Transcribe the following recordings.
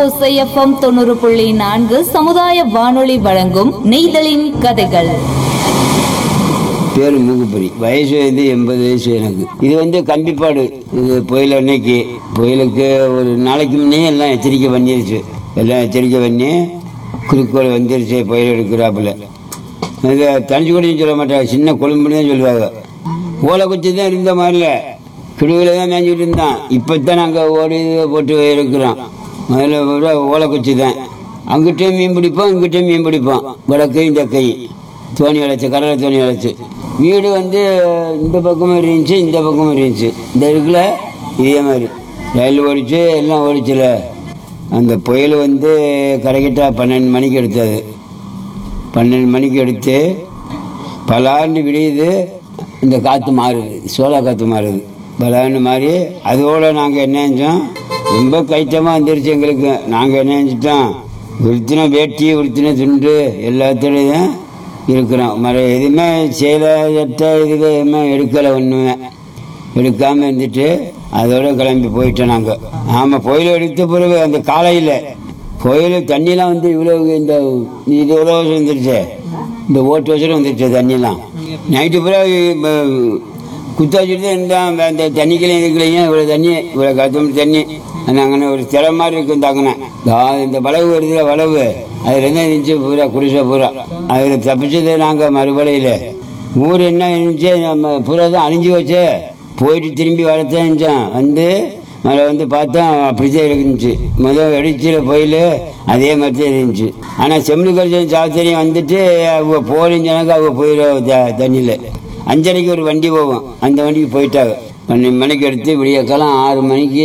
ஓசை எஃப்எம் தொண்ணூறு புள்ளி நான்கு சமுதாய வானொலி வழங்கும் நெய்தலின் கதைகள் பேர் மூக்குப்பொறி வயசு வந்து எண்பது வயசு எனக்கு இது வந்து கம்பிப்பாடு இது புயல் அன்னைக்கு புயலுக்கு ஒரு நாளைக்கு முன்னே எல்லாம் எச்சரிக்கை பண்ணிருச்சு எல்லாம் எச்சரிக்கை பண்ணி குறுக்கோள் வந்துருச்சு புயல் எடுக்கிறாப்புல இது தனிச்சு கூட சொல்ல மாட்டாங்க சின்ன கொழும்புன்னு தான் சொல்லுவாங்க ஓலை குச்சி தான் இருந்த மாதிரில கிடுவில் தான் மேய்ஞ்சிட்டு இருந்தான் இப்போ தான் நாங்கள் ஓடி இதை போட்டு இருக்கிறோம் முதல்ல பூரா ஓலை குச்சி தான் அங்கிட்டையும் மீன் பிடிப்போம் இங்கிட்டையும் மீன் பிடிப்போம் வடக்கையும் தெக்கையும் தோணி அழைச்சி கடலை தோணி அழைச்சி வீடு வந்து இந்த பக்கமும் இருந்துச்சு இந்த பக்கமும் இருந்துச்சு இந்த இருக்குல்ல இதே மாதிரி ரயில் ஓடிச்சு எல்லாம் ஓடிச்சுல அந்த புயல் வந்து கரைக்கிட்டா பன்னெண்டு மணிக்கு எடுத்தது பன்னெண்டு மணிக்கு எடுத்து பலாண்டு விடியுது இந்த காற்று மாறுது சோளா காற்று மாறுது பலாண்டு மாறி அதோட நாங்கள் என்ன செஞ்சோம் ரொம்ப கைத்தமாக வந்துருச்சு எங்களுக்கு நாங்கள் என்ன செஞ்சிட்டோம் உடுத்தின வேட்டி உடுத்தின துண்டு எல்லாத்துலேயும் இருக்கிறோம் மர எதுவுமே சேலை சட்டை இதுக்கு எதுவுமே எடுக்கலை ஒன்றுமே எடுக்காமல் இருந்துட்டு அதோட கிளம்பி போயிட்டோம் நாங்கள் ஆமாம் புயல் எடுத்த பிறகு அந்த காலையில் புயல் தண்ணிலாம் வந்து இவ்வளோ இந்த இது இவ்வளோ வந்துருச்சு இந்த ஓட்டு வருஷம் வந்துருச்சு தண்ணிலாம் நைட்டு பூரா குத்தாச்சிட்டு தான் இருந்தால் அந்த தண்ணிக்கலையும் இதுக்கலையும் இவ்வளோ தண்ணி இவ்வளோ கத்தம் தண்ணி நாங்கள் ஒரு திற மாதிரி இருக்கும் தாங்கினேன் இந்த வளவு வருதுல வளவு அதில் என்ன இருந்துச்சு பூரா குடிசை பூரா அதில் தப்பிச்சது நாங்கள் மறுபலையில் ஊர் என்ன இருந்துச்சு நம்ம பூரா தான் அழிஞ்சு வச்சு போயிட்டு திரும்பி வரத்தான் இருந்துச்சோம் வந்து அதில் வந்து பார்த்தா அப்படிதான் இருந்துச்சு முதல் வெடிச்சில போயில அதே மாதிரி தான் இருந்துச்சு ஆனால் செம்மணி கரிசன் சாஸ்திரியம் வந்துட்டு அவங்க போலிஞ்சனாக்க அவங்க போயிடும் தண்ணியில் அஞ்சரைக்கு ஒரு வண்டி போகும் அந்த வண்டிக்கு போயிட்டாங்க பன்னெண்டு மணிக்கு எடுத்து விடியக்காலம் ஆறு மணிக்கு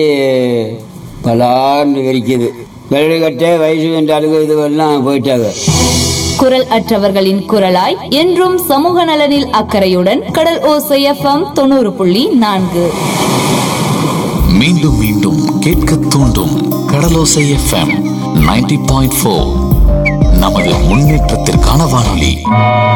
பலார்னு வெடிக்குது வெள்ளை கட்டை வயசு வேண்ட அழுகு இதுவெல்லாம் போயிட்டாங்க குரல் அற்றவர்களின் குரலாய் என்றும் சமூக நலனில் அக்கறையுடன் கடல் ஓசை எஃப்எம் தொண்ணூறு புள்ளி நான்கு மீண்டும் மீண்டும் கேட்க தூண்டும் Kadalosai FM ninety point four நமது முன்னேற்றத்திற்கான வானொலி